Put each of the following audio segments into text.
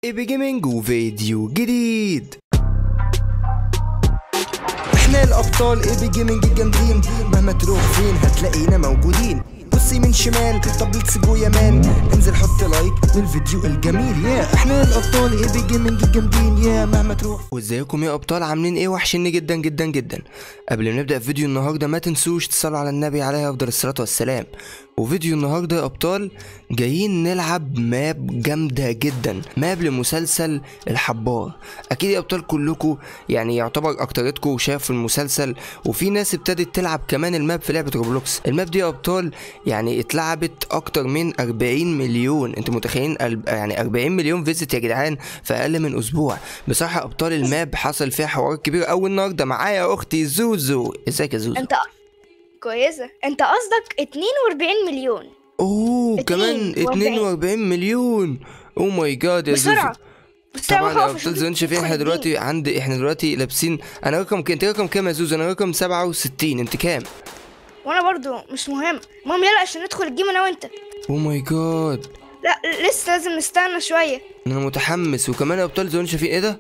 ايبي جيمنج وفيديو جديد احنا الابطال ايبي جيمنج الجامدين مهما تروح فين هتلاقينا موجودين بص يمين شمال طب ليتس جو يا مان انزل حط لايك للفيديو الجميل يا احنا الابطال ايبي جيمنج الجامدين يا مهما تروح وازيكم يا ابطال عاملين ايه وحشني جدا جدا جدا قبل ما نبدا فيديو النهارده ما تنسوش تصلوا على النبي عليه افضل الصلاه والسلام وفيديو النهارده يا ابطال جايين نلعب ماب جامده جدا ماب لمسلسل الحبار اكيد يا ابطال كلكم يعني يعتبر اكترتكم شافوا المسلسل وفي ناس ابتدت تلعب كمان الماب في لعبه روبلوكس الماب دي يا ابطال يعني اتلعبت اكتر من 40 مليون انتوا متخيلين أرب- يعني 40 مليون فيزيت يا جدعان في اقل من اسبوع بصراحه يا ابطال الماب حصل فيها حوار كبير قوي النهارده معايا اختي زوزو ازيك يا زوزو انت كويسة انت قصدك 42 مليون اوه كمان 42. 42 مليون او ماي جاد يا زوزو بسرعة بسرعة طبعا روح يا اقف ابطال عشان زي ما انت شايفين احنا تدخل دلوقتي عند احنا دلوقتي لابسين انا رقم انت رقم كام يا زوزو انا رقم 67 انت كام الجيم. وانا برضو مش مهم المهم يلا عشان ندخل الجيم انا وانت او ماي جاد لا لسه لازم نستنى شوية انا متحمس وكمان يا ابطال زي ما انتم شايفين ايه ده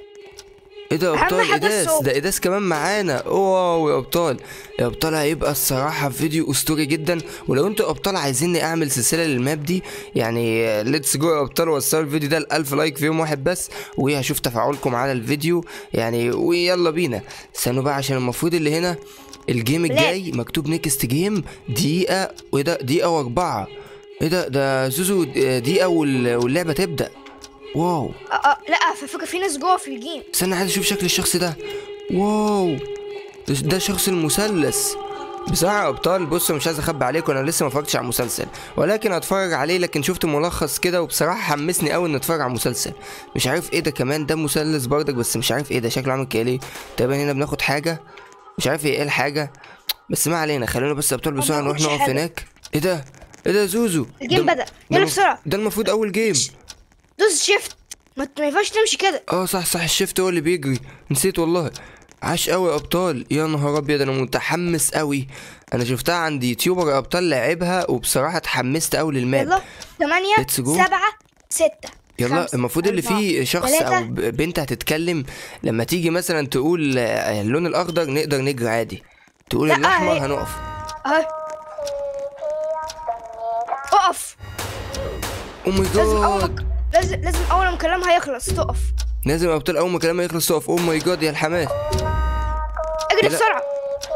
ايه ده يا أهم ابطال حاجة ايداس الصوت. ده ايداس كمان معانا واو يا ابطال يا ابطال هيبقى الصراحه فيديو اسطوري جدا ولو انتوا ابطال عايزيني اعمل سلسله للماب دي يعني ليتس جو يا ابطال وصلوا الفيديو ده ل 1000 لايك في يوم واحد بس وهشوف تفاعلكم على الفيديو يعني ويلا بينا استنوا بقى عشان المفروض اللي هنا الجيم الجاي مكتوب نيكست جيم دقيقه وايه ده دقيقه واربعه ايه ده ده زوزو دقيقه وال- واللعبه تبدا واو اه اه لا في فكرة في ناس جوه في الجيم استنى عايز اشوف شكل الشخص ده واو ده, ده شخص المثلث بصراحة يا ابطال بصوا مش عايز اخبي عليكم انا لسه ما اتفرجتش على المسلسل ولكن هتفرج عليه لكن شفت ملخص كده وبصراحة حمسني قوي ان اتفرج على المسلسل مش عارف ايه ده كمان ده مثلث بردك بس مش عارف ايه ده شكله عامل كده ليه تقريبا هنا بناخد حاجة مش عارف ايه الحاجة بس ما علينا خلونا بس يا ابطال بسرعة نروح بناخدش نقف حاجة. هناك ايه ده ايه ده يا زوزو الجيم ده- بدأ ده يلا المف- بسرعة ده المفروض اول جيم دوس شيفت ما ت- ما ينفعش تمشي كده اه صح صح الشفت هو اللي بيجري نسيت والله عاش قوي يا ابطال يا نهار ابيض انا متحمس قوي انا شفتها عند يوتيوبر يا ابطال لعبها وبصراحه اتحمست قوي للماب يلا 8 Let's go. 7 6 يلا المفروض اللي فيه شخص او ب- بنت هتتكلم لما تيجي مثلا تقول آه، اللون الاخضر نقدر نجري عادي تقول لا، الاحمر هي- هنقف اهي اقف او ماي لازم اول جاد ما لازم لازم اول ما كلامها يخلص تقف لازم يا ابطال اول ما كلامها يخلص تقف او ماي جاد يا الحماس اجري لا. بسرعة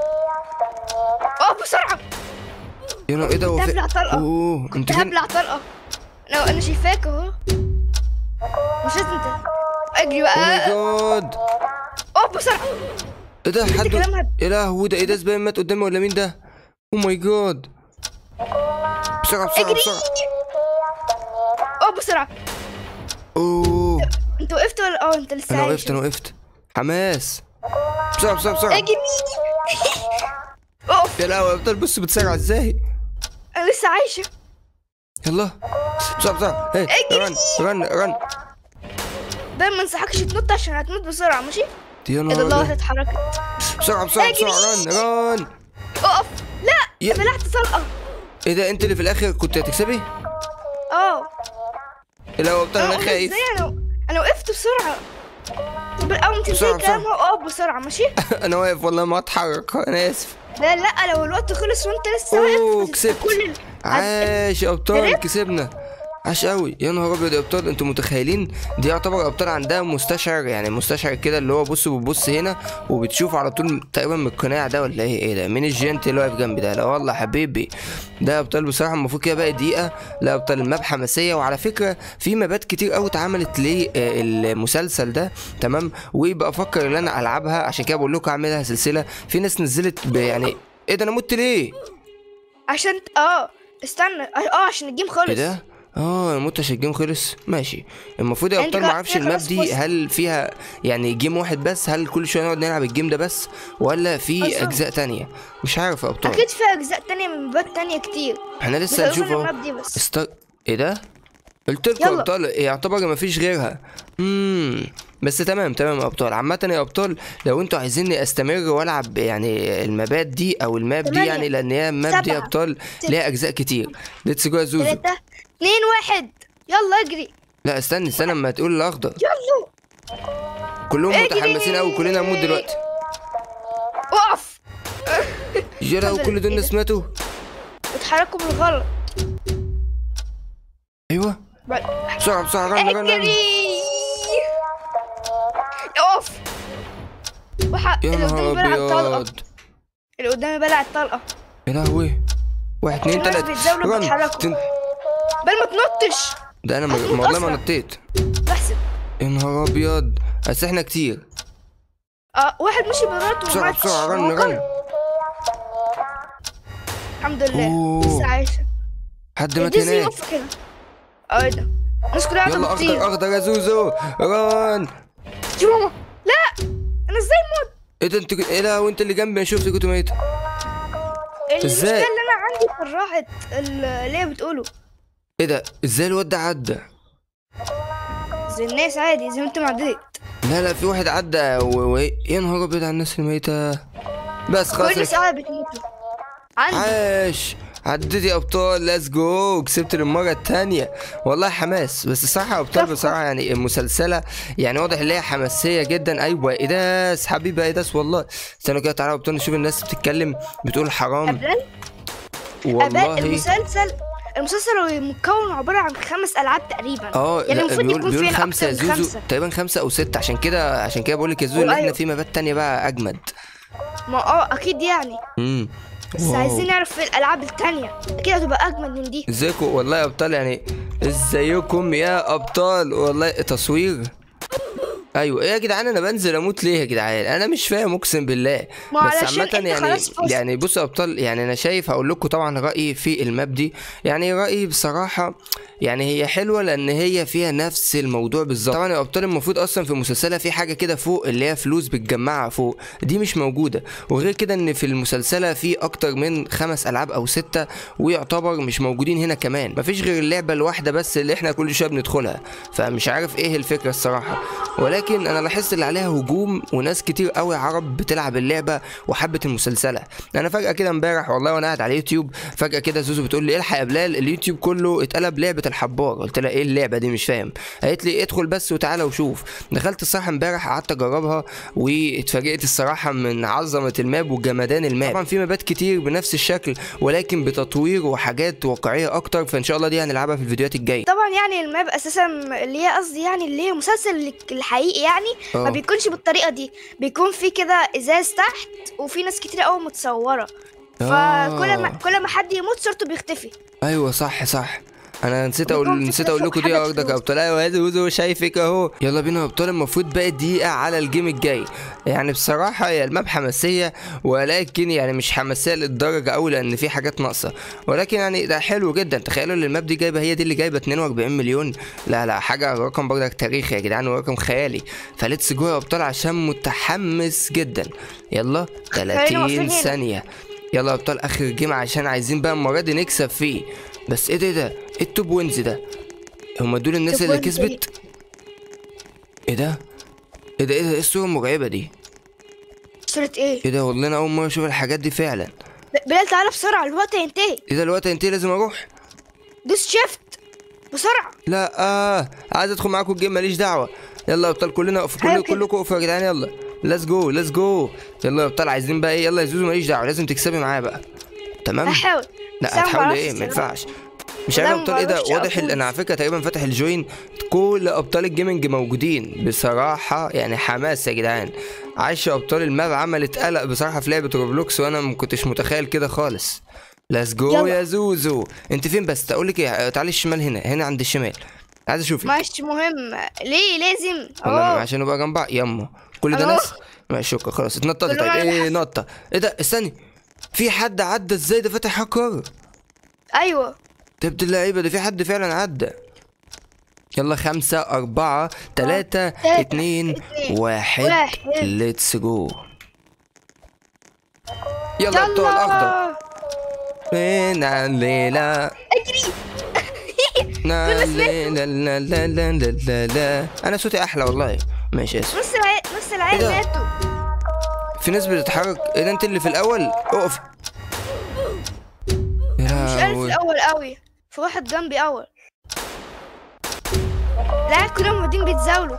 اقف بسرعة يا نهار ايه ده هو كنت في- هبلع طلقة. اوه انت كنت فين هبلع طلقة انا انا شايفاك اهو مش لازم انت اجري او ماي بقى جاد اقف بسرعة ايه ده حد كلامها- ايه لهوي ده ايه ده زباين مات قدامي ولا مين ده او ماي جاد بسرعه بسرعه اجري بسرعه اقف بسرعة اوه انت وقفت ولا اه انت لسه انا عايش وقفت انا وقفت حماس بسرعه بسرعه بسرعه اجري اقف يا لهوي يا ابطال بص بتسرع ازاي انا لسه عايشة يلا بسرعه بسرعه هي اجري. رن رن رن باين ما انصحكش تنط عشان هتموت بسرعة ماشي يا ايه ده نهار الله أبيض. اتحركت بسرعه بسرعه اجري. بسرعه رن رن اقف لا يا- بلعت طلقة ايه ده انت اللي في الاخر كنت هتكسبي اه ايه لا يا ابطال انا أقول خايف ازاي انا انا وقفت بسرعة طب اول ما بسرعة، تنتهي كلامها اقف بسرعة ماشي انا واقف والله ما اتحرك انا اسف لا لا لو الوقت خلص وانت لسه واقف اوه هتبقى كسبت كل ال- عاش يا ابطال كسبت؟ كسبنا عاش قوي يا نهار ابيض يا ابطال انتوا متخيلين دي يعتبر ابطال عندها مستشعر يعني مستشعر كده اللي هو بص بتبص هنا وبتشوف على طول تقريبا من القناع ده ولا ايه ايه ده مين الجنت اللي واقف جنبي ده لا والله حبيبي ده يا ابطال بصراحه المفروض كده بقى دقيقه لا يا ابطال الماب حماسيه وعلى فكره في مابات كتير قوي اتعملت للمسلسل ده تمام ويبقى افكر ان انا العبها عشان كده بقول لكم اعملها سلسله في ناس نزلت ب- يعني ايه ده انا مت ليه عشان اه استنى اه عشان الجيم خلص ايه ده؟ اه الموت عشان الجيم خلص ماشي المفروض يا انت ابطال كده- ما اعرفش كده الماب خلاص دي فزت. هل فيها يعني جيم واحد بس هل كل شويه نقعد نلعب الجيم ده بس ولا في أصلاً. اجزاء تانية مش عارف يا ابطال اكيد في اجزاء تانية من مبات تانية كتير احنا بس لسه هنشوف أظن اهو الماب دي بس استر... ايه ده قلت لكم يا يلا. ابطال يعتبر ما فيش غيرها امم بس تمام تمام يا ابطال عامة يا ابطال لو انتوا عايزيني استمر والعب يعني المابات دي او الماب دي تمانية. يعني لان هي الماب دي يا سبعة. ابطال ليها اجزاء كتير ليتس جو يا زوزو تلاتة اتنين واحد يلا اجري لا استني استنى اما تقول الاخضر يلا كلهم اجري. متحمسين قوي كلنا هنموت دلوقتي اقف يا لهوي الحمد كل دول لله. ناس ماتوا اتحركوا بالغلط ايوه بعد- بسرعه بسرعه رن رن رن اجري اقف وح... يا اللي قدامي بلع نهار الطلقة ابيض اللي قدامي بلع الطلقة يا لهوي واحد اتنين الناس تلاته بيتزاولوا رن بيتحركوا. تن- بل ما تنطش ده انا هتموت ما ما- والله ما أسرع. نطيت بحسب يا نهار ابيض بس احنا كتير اه واحد مشي بغلط بسرعه وماتش بسرعه رن هو رن قوي. الحمد لله أوه. لسه عايشة حد مات دي زي هناك يقف كده اه ايه ده الناس كلها قاعدة يلا اخضر بتطير اخضر يا زوزو رن يا ماما لا انا ازاي موت ايه ده انت ايه ده وانت اللي جنبي انا شفت كنت ميت المشكلة إزاي؟ اللي انا عندي في الراحة اللي هي بتقوله ايه ده ازاي الواد ده عدى زي الناس عادي زي ما انت ما عديت لا لا في واحد عدى و... و... يا نهار ابيض على الناس الميتة بس كل خلاص الناس قاعدة بتموتوا عندي عاش عديت يا ابطال ليتس جو كسبت للمره الثانيه والله حماس بس الصراحه يا ابطال تحفة. بصراحه يعني المسلسله يعني واضح ان هي حماسيه جدا ايوه ايداس حبيبي ايداس والله استنوا كده تعالوا يا ابطال نشوف الناس بتتكلم بتقول حرام قبل والله المسلسل المسلسل مكون عبارة عن خمس ألعاب تقريبا اه يعني لا المفروض بيقول يكون بيقول فينا خمسه يا أكتر من زوزو خمسة تقريبا خمسه او سته عشان كده عشان كده بقول لك يا زوزو ان احنا أيوة. في مبات تانية بقى اجمد ما اه أكيد يعني امم بس واو. عايزين نعرف في الألعاب التانية أكيد هتبقى أجمد من دي ازيكم والله يا ابطال يعني ازيكم يا ابطال والله تصوير ايوه ايه يا جدعان انا بنزل اموت ليه يا جدعان انا مش فاهم اقسم بالله ما بس علشان عامه انت يعني خلاص فزت. يعني بصوا يا ابطال يعني انا شايف هقول لكم طبعا رايي في الماب دي يعني رايي بصراحه يعني هي حلوه لان هي فيها نفس الموضوع بالظبط طبعا يا ابطال المفروض اصلا في المسلسله في حاجه كده فوق اللي هي فلوس بتجمعها فوق دي مش موجوده وغير كده ان في المسلسله في اكتر من خمس العاب او سته ويعتبر مش موجودين هنا كمان مفيش غير اللعبه الواحده بس اللي احنا كل شويه بندخلها فمش عارف ايه الفكره الصراحه ولكن انا لاحظت اللي عليها هجوم وناس كتير قوي عرب بتلعب اللعبه وحبت المسلسله انا فجاه كده امبارح والله وانا قاعد على اليوتيوب فجاه كده زوزو بتقول لي الحق يا بلال اليوتيوب كله اتقلب لعبه الحبار قلت لها ايه اللعبه دي مش فاهم قالت لي ادخل بس وتعالى وشوف دخلت الصراحه امبارح قعدت اجربها واتفاجئت الصراحه من عظمه الماب وجمدان الماب طبعا في مابات كتير بنفس الشكل ولكن بتطوير وحاجات واقعيه اكتر فان شاء الله دي هنلعبها في الفيديوهات الجايه طبعا يعني الماب اساسا اللي هي قصدي يعني اللي هي مسلسل الحقيقي يعني ما اه. بيكونش بالطريقه دي بيكون في كده ازاز تحت وفي ناس كتير قوي متصوره فكل ما آه. كل ما حد يموت صورته بيختفي ايوه صح صح انا نسيت وبيكون اقول في نسيت كده اقول فوق لكم دي حاجة ارضك يا فلوس. ابطال ايوه يا زوزو شايفك اهو يلا بينا يا ابطال المفروض بقى دقيقه على الجيم الجاي يعني بصراحه هي الماب حماسيه ولكن يعني مش حماسيه للدرجه قوي لان في حاجات ناقصه ولكن يعني ده حلو جدا تخيلوا ان الماب دي جايبه هي دي اللي جايبه 42 مليون لا لا حاجه رقم برضك تاريخي يا جدعان ورقم خيالي فليتس جو يا ابطال عشان متحمس جدا يلا خلينا واقفين 30 هنا. ثانيه يلا يا ابطال اخر جيم عشان عايزين بقى المره دي نكسب فيه بس ايه ده إيه ده ايه التوب وينز ده هما دول الناس توب اللي وينز كسبت ايه ده ايه ده ايه ده ايه الصوره المرعبه دي صورة ايه ايه ده والله انا اول مره اشوف الحاجات دي فعلا ب- بلال تعالى بسرعه الوقت هينتهي ايه ده الوقت هينتهي لازم اروح دوس شيفت بسرعه لا اه عايز ادخل معاكم الجيم ماليش دعوه يلا يا ابطال كلنا اقف كل أيوة كده. كلكم اقفوا يا جدعان يلا ليتس جو ليتس جو يلا يا ابطال عايزين بقى ايه يلا يا زوزو ماليش دعوه لازم تكسبي معايا بقى تمام هحاول لا بس أنا هتحاول معرفش ايه ما الصراحة. ينفعش مش لا، عارف ما ابطال ايه ده بعرفش واضح ال- أفوز. انا على فكره تقريبا فاتح الجوين كل ابطال الجيمنج موجودين بصراحه يعني حماس يا جدعان عايش ابطال الماب عملت قلق بصراحه في لعبه روبلوكس وانا ما كنتش متخيل كده خالص ليتس جو يلا. يا زوزو انت فين بس اقول لك ايه تعالي الشمال هنا هنا عند الشمال عايز اشوفك مش مهم ليه لازم والله اه عشان نبقى جنب بعض يما كل ده أهو. ناس ماشي شكرا خلاص اتنططي كله طيب معايا ايه حسن. نطه ايه ده استني في حد عدى ازاي ده فاتح هاكر ايوه تبت اللعيبة ده في حد فعلا عدى يلا خمسة أربعة تلاتة تلاتة، اتنين اتنين، واحد واحد. ليتس جو يلا بتوع الأخضر فين الليلة اجري لا لا لا لا لا لا لا لا لا أنا صوتي أحلى والله ماشي آسف نص العيال نص العيال إيه ده؟ ماتوا في ناس بتتحرك إيه ده أنت اللي في الأول أقف يا مش عارف لهوي. الاول قوي في واحد جنبي اول العيال كلهم قاعدين بيتزاولوا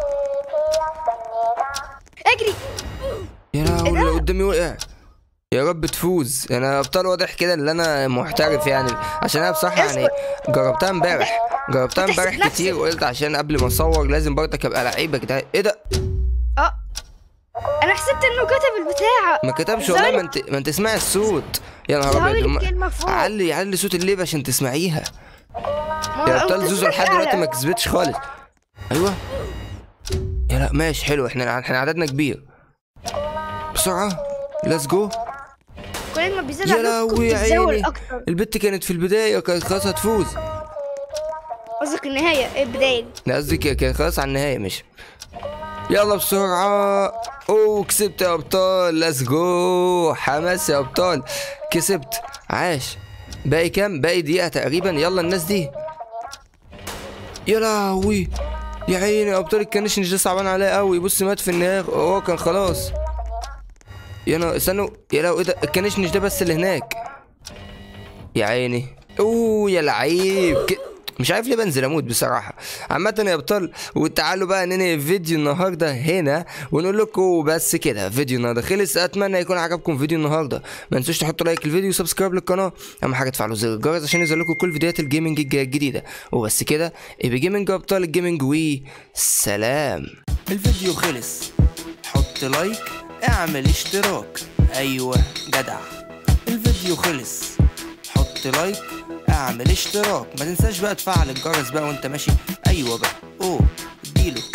اجري يا لهوي إيه ده؟ اللي قدامي وقع يا رب تفوز انا ابطال واضح كده ان انا محترف يعني عشان انا بصراحه يعني جربتها امبارح جربتها بتحسب امبارح نفسك. كتير وقلت عشان قبل ما اصور لازم برضك ابقى لعيب يا جدعان ايه ده اه انا حسبت انه كتب البتاع ما كتبش والله ما انت ما انت تسمعي الصوت يا نهار ظهر ابيض لي ما- الكلمة فوق. علي علي صوت الليب عشان تسمعيها ما يا هو ابطال أنت زوزو لحد سمعت دلوقتي ما أعلى. كسبتش خالص ايوه يا لا ماشي حلو احنا احنا عددنا كبير بسرعه ليتس جو كل ما بيزيد يا عددكم لهوي يا بتتزاول عيني اكتر البت كانت في البدايه كانت خلاص هتفوز قصدك النهايه إيه البدايه دي لا قصدي كده- كانت خلاص على النهايه مش يلا بسرعه اوه كسبت يا ابطال ليتس جو حماس يا ابطال كسبت عاش باقي كام باقي دقيقه تقريبا يلا الناس دي يا لهوي يا عيني يا ابطال الكنشن ده صعبان عليا قوي بص مات في النهايه هو كان خلاص يا نا استنوا يا لهوي ايه ده الكنشنش ده بس اللي هناك يا عيني اوه يا لعيب ك... مش عارف ليه بنزل اموت بصراحه عامه يا ابطال وتعالوا بقى ننهي فيديو النهارده هنا ونقول لكم بس كده فيديو النهارده خلص اتمنى يكون عجبكم فيديو النهارده ما تنسوش تحطوا لايك الفيديو وسبسكرايب للقناه اهم حاجه تفعلوا زر الجرس عشان يظهر لكم كل فيديوهات الجيمنج الج- الجديده وبس كده ابي جيمنج ابطال الجيمنج وسلام الفيديو خلص حط لايك اعمل اشتراك ايوه جدع الفيديو خلص حط لايك اعمل اشتراك ما تنساش بقى تفعل الجرس بقى وانت ماشي ايوه بقى اوه اديله